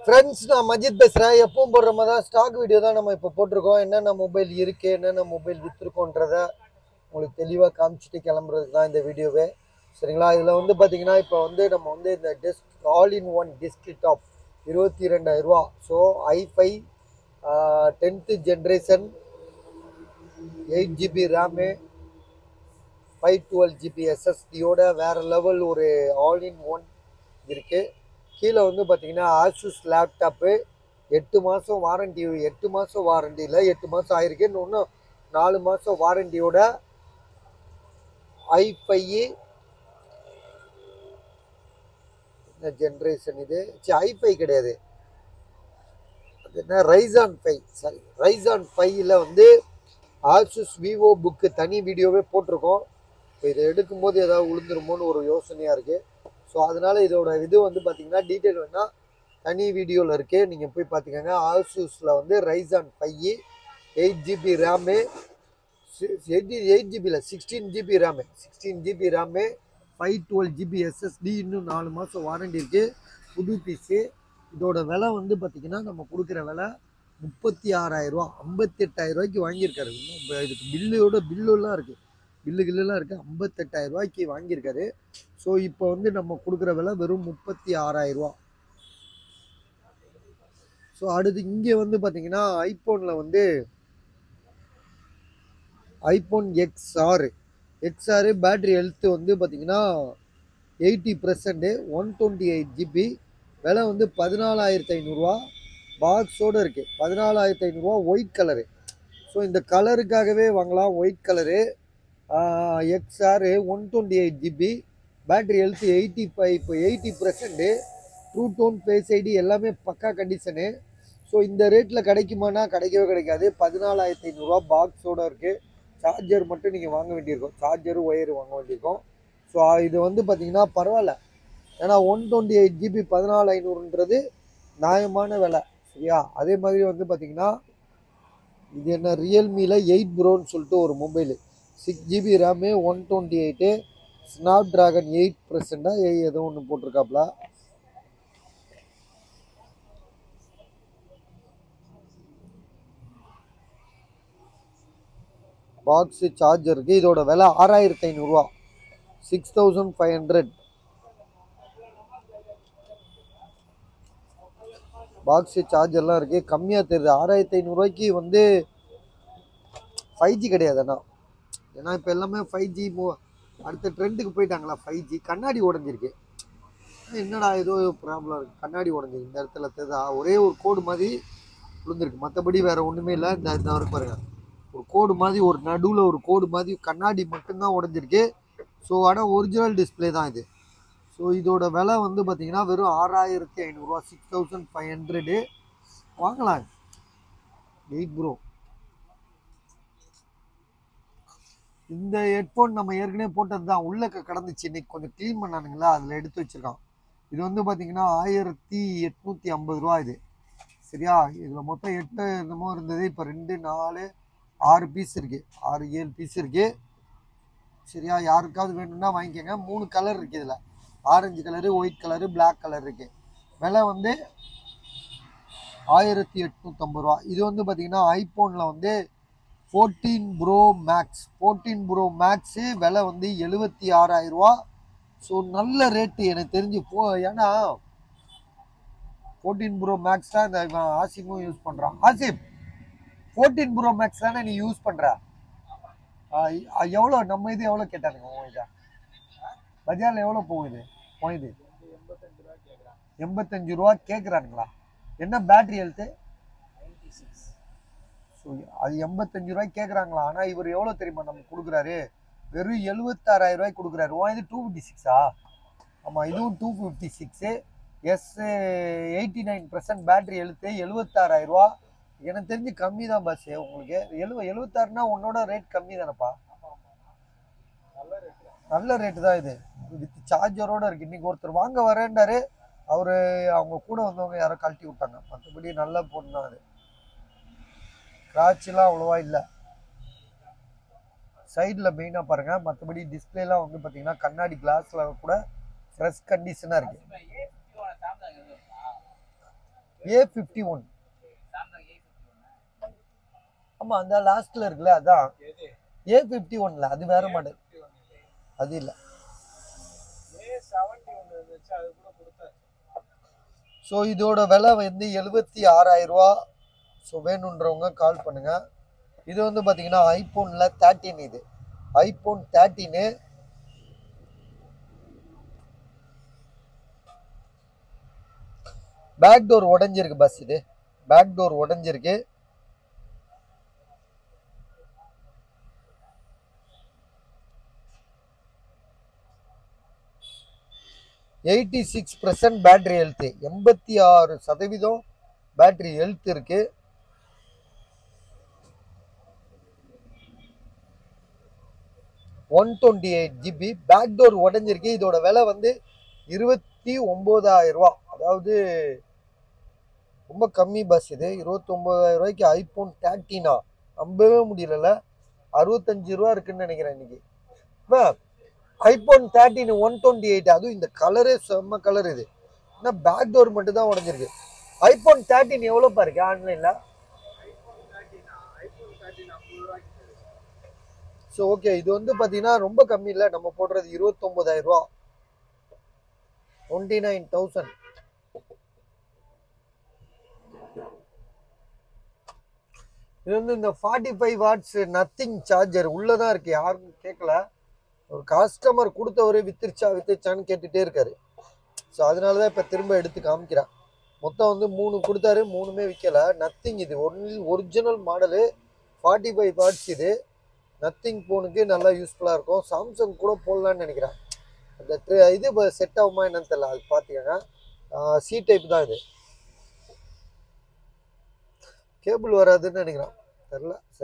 Friends நான் மஜித் பேசுகிறேன் எப்பவும் போடுற மாதிரி தான் ஸ்டாக் வீடியோ தான் நம்ம இப்போ போட்டிருக்கோம் என்னென்ன மொபைல் இருக்குது என்னென்ன மொபைல் விற்றுருக்கோன்றத உங்களுக்கு தெளிவாக காமிச்சிட்டு கிளம்புறதுக்கு தான் இந்த வீடியோவே சரிங்களா இதில் வந்து பார்த்தீங்கன்னா இப்போ வந்து நம்ம வந்து இந்த desk all in one desktop இருபத்தி ரெண்டாயிரரூவா so I five tenth generation eight GB RAM five twelve GB எஸ்எஸ்டியோட வேறு லெவல் ஒரு ஆல் இன் ஒன் இருக்குது கீழே வந்து பார்த்தீங்கன்னா ஆசூஸ் லேப்டாப்பு எட்டு மாதம் வாரண்டி எட்டு மாதம் வாரண்டியில் எட்டு மாதம் ஆயிருக்கு இன்னும் நாலு மாதம் வாரண்டியோட ஐஃபை என்ன ஜென்ரேஷன் இது சி ஐஃபை கிடையாது அது என்ன ரைசான் ஃபை சாரி ரைசான் ஃபைவ்ல வந்து ஆசூஸ் விவோ புக்கு தனி வீடியோவே போட்டிருக்கோம் இப்போ இதை எடுக்கும்போது ஏதாவது விழுந்துருமோன்னு ஒரு யோசனையாக இருக்குது ஸோ அதனால் இதோட இது வந்து பார்த்தீங்கன்னா டீட்டெயில் வேணால் தனி வீடியோவில் இருக்குது நீங்கள் போய் பார்த்துக்கோங்க ஆசூஸில் வந்து Ryzen five eight GB RAM eight eight ஜிபியில் sixteen GB RAM sixteen GB RAM five twelve GB SSD இன்னும் நாலு மாதம் வாரண்டி இருக்குது புது பீஸு இதோட விலை வந்து பார்த்திங்கன்னா நம்ம கொடுக்குற விலை முப்பத்தி ஆறாயிரரூவா ஐம்பத்தெட்டாயிரம் ரூபாய்க்கு வாங்கியிருக்காரு இன்னும் இப்ப இதுக்கு பில்லுயோட பில்லுலாம் இருக்குது பில்லு கில்லுலாம் இருக்குது ஐம்பத்தெட்டாயிரம் ரூபாய்க்கு வாங்கியிருக்காரு ஸோ இப்போ வந்து நம்ம கொடுக்குற விலை வெறும் முப்பத்தி ஆறாயிரரூவா ஸோ அடுத்து இங்கே வந்து பார்த்தீங்கன்னா ஐஃபோனில் வந்து iPhone XR XR battery health வந்து பார்த்தீங்கன்னா eighty percent one twenty eight GB விலை வந்து பதினாலாயிரத்து ஐநூறுரூவா பாக்ஸோடு இருக்குது பதினாலாயிரத்து ஐநூறுரூவா ஒயிட் கலரு ஸோ இந்த கலருக்காகவே வாங்கலாம் white colour XR one twenty eight GB battery health eighty five இப்போ eighty percent true tone face ID எல்லாமே பக்கா கண்டிஷனு ஸோ இந்த ரேட்டில் கிடைக்குமானா கிடைக்கவே கிடைக்காது பதினாலாயிரத்தி ஐநூறுரூவா பாக்ஸோடு இருக்குது சார்ஜர் மட்டும் நீங்கள் வாங்க வேண்டியிருக்கும் சார்ஜரு ஒயரு வாங்க வேண்டியிருக்கும் ஸோ இது வந்து பார்த்தீங்கன்னா பரவாயில்ல ஏன்னா ஒன் டுவெண்ட்டி எயிட் ஜிபி பதினாலு ஐநூறுன்றது நியாயமான விலை சரியா அதே மாதிரி வந்து பார்த்தீங்கன்னா இது என்ன ரியல்மியில் எயிட் ப்ரோன்னு சொல்லிட்டு ஒரு mobile six GB RAM one twenty eight Snapdragon eight பர்சண்டாக ஏதோ ஒன்று போட்டிருக்காப்புல பாக்ஸு சார்ஜருக்கு இதோட விலை ஆறாயிரத்தி ஐநூறுரூவா six thousand five hundred box சார்ஜர்லாம் இருக்குது கம்மியாக தெரியுது ஆறாயிரத்தி ஐநூறுரூவாய்க்கு வந்து ஃபைவ் ஜி கிடையாது அண்ணா ஏன்னா இப்போ எல்லாமே ஃபைவ் ஜி மோ அடுத்த ட்ரெண்டுக்கு போயிட்டாங்களா ஃபைவ் ஜி கண்ணாடி உடஞ்சிருக்கு என்னடா ஏதோ ப்ராப்ளம் இருக்குது கண்ணாடி உடஞ்சிருக்கு இந்த இடத்துல தெரியுதா ஒரே ஒரு கோடு மாதிரி விழுந்திருக்கு மற்றபடி வேறு ஒன்றுமே இல்லை இந்த இந்த வரைக்கும் பாருங்க ஒரு கோடு மாதிரி ஒரு நடுவில் ஒரு கோடு மாதிரி கண்ணாடி மட்டும்தான் உடஞ்சிருக்கு ஸோ ஆனால் ஒரிஜினல் டிஸ்பிளே தான் இது ஸோ இதோட விலை வந்து பார்த்தீங்கன்னா வெறும் ஆறாயிரத்தி ஐநூறுரூவா சிக்ஸ் தௌசண்ட் ஃபைவ் ஹண்ட்ரடு வாங்கலாம் எயிட் ப்ரோ இந்த ஹெட்ஃபோன் நம்ம ஏற்கனவே போட்டது தான் உள்ளக்க கடந்துச்சு இன்னைக்கு கொஞ்சம் க்ளீன் பண்ணானுங்களா அதில் எடுத்து வச்சிருக்கான் இது வந்து பார்த்தீங்கன்னா ஆயிரத்தி எட்நூற்றி ஐம்பது ரூபா இது சரியா இதில் மொத்தம் எட்டு என்னமோ இருந்தது இப்போ ரெண்டு நாலு ஆறு பீஸ் இருக்குது ஆறு ஏழு பீஸ் இருக்குது சரியா யாருக்காவது வேணும்னா வாங்கிக்கோங்க மூணு கலர் இருக்குது இதில் orange colour white colour black colour இருக்குது விலை வந்து ஆயிரத்தி எட்நூற்றம்பது ரூபா இது வந்து பார்த்தீங்கன்னா ஐஃபோனில் வந்து fourteen pro max fourteen pro max விலை வந்து எழுபத்தி ஆறாயிரரூவா ஸோ நல்ல ரேட்டு எனக்கு தெரிஞ்சு போ ஏன்னா ஃபோர்டீன் ப்ரோ மேக்ஸ் தான் இந்த இவன் ஆசிமும் யூஸ் பண்ணுறான் ஆசிப் ஃபோர்டீன் ப்ரோ மேக்ஸ் தானே நீ யூஸ் பண்ணுற எவ்வளோ நம்ம இது எவ்வளோ கேட்டானுங்க உன் இதை பஜாரில் எவ்வளோ போகுது போகுது எண்பத்தஞ்சு ரூபா கேட்குறானுங்களா என்ன பேட்ரி ஹெல்த்து ஸோ அது எண்பத்தஞ்சு ரூபாய்க்கு கேட்குறாங்களா ஆனால் இவர் எவ்வளோ தெரியுமா நமக்கு கொடுக்குறாரு வெறும் எழுபத்தாறாயிரம் ரூபாய்க்கு கொடுக்குறாரு ஓ இது டூ ஃபிஃப்டி சிக்ஸா ஆமாம் இதுவும் two fifty six yes eighty nine percent battery எழுத்து எழுபத்தாறாயிரம் ரூபா எனக்கு தெரிஞ்சு கம்மி தான் பஸ் உங்களுக்கு எழுவ எழுபத்தாறுனா உன்னோட ரேட் கம்மி தானேப்பா நல்ல ரேட்டு தான் இது வித் சார்ஜரோட இருக்கு இன்னைக்கு ஒருத்தர் வாங்க வரேன்டாரு அவரு அவங்க கூட வந்தவங்க யாரோ கழட்டி விட்டாங்க மற்றபடி நல்ல பொண்ணு தான் அது கிராட்ச்லாம் அவ்வளோவா இல்லை சைடில் மெயினாக பாருங்கள் மற்றபடி டிஸ்பிளேலாம் வந்து பார்த்தீங்கன்னா கண்ணாடி கிளாஸில் கூட ஃப்ரெஷ் கண்டிஷனாக இருக்குது ஏ ஃபிஃப்டி ஒன் ஆமாம் அந்த லாஸ்ட்டில் இருக்குல்ல அதான் எது ஏ ஃபிஃப்டி ஒன்ல அது வேற மாடல் அது இல்லை ஏ செவன்டி ஒன்று இருந்துச்சு அது கூட கொடுத்தாச்சு ஸோ இதோட விலை வந்து எழுபத்தி ஆறாயிரம் ரூபா ஸோ வேணுன்றவங்க கால் பண்ணுங்க இது வந்து பார்த்தீங்கன்னா ஐஃபோனில் தேர்ட்டின் இது ஐஃபோன் தேர்ட்டின்னு பேக் டோர் உடஞ்சிருக்கு பஸ் இது பேக் டோர் உடஞ்சிருக்கு eighty six percent battery health எண்பத்தி ஆறு சதவீதம் பேட்டரி ஹெல்த் இருக்கு one twenty eight GB back door உடஞ்சிருக்கு இதோட விலை வந்து இருபத்தி ஒம்பதாயிரம் ரூபா அதாவது ரொம்ப கம்மி பஸ் இது இருபத்தி ஒம்பதாயிரம் ரூபாய்க்கு ஐஃபோன் தேர்ட்டினா நம்பவே முடியலல்ல அறுபத்தஞ்சு ரூபா இருக்குன்னு நினைக்கிறேன் இன்னைக்கு iPhone thirteen one twenty eight அதுவும் இந்த கலரே செம்ம கலர் இது என்ன பேக் டோர் மட்டும் தான் உடஞ்சிருக்கு ஐஃபோன் தேர்ட்டின் எவ்வளோப்பா இருக்கு ஆன்லைனில் ஐஃபோன் தேர்ட்டினா ஐஃபோன் தேர்ட்டின் ஐம்பது ரூபாய்க்கு தருது. ஸோ ஓகே இது வந்து பார்த்தீங்கன்னா ரொம்ப கம்மி இல்லை நம்ம போடுறது இருபத்தொம்போதாயிரம் ரூபா டுவெண்ட்டி நைன் தௌசண்ட் இது வந்து இந்த forty five watts Nothing charger உள்ளதான் இருக்கு யாரும் கேட்கல ஒரு கஸ்டமர் கொடுத்தவரே வித்துருச்சா வித்துருச்சான்னு கேட்டுட்டே இருக்காரு ஸோ அதனால தான் இப்போ திரும்ப எடுத்து காமிக்கிறேன் மொத்தம் வந்து மூணு கொடுத்தாரு மூணுமே விற்கல நத்திங் இது only original model forty five watts இது நத்திங் ஃபோனுக்கு நல்லா யூஸ்ஃபுல்லாக இருக்கும் சாம்சங் கூட போடலான்னு நினைக்கிறேன் அந்த ட்ர- இது செட் ஆகுமா என்னன்னு தெரியல அது பார்த்துக்கோங்க சி டைப் தான் இது கேபிள் வராதுன்னு நினைக்கிறேன் தெரில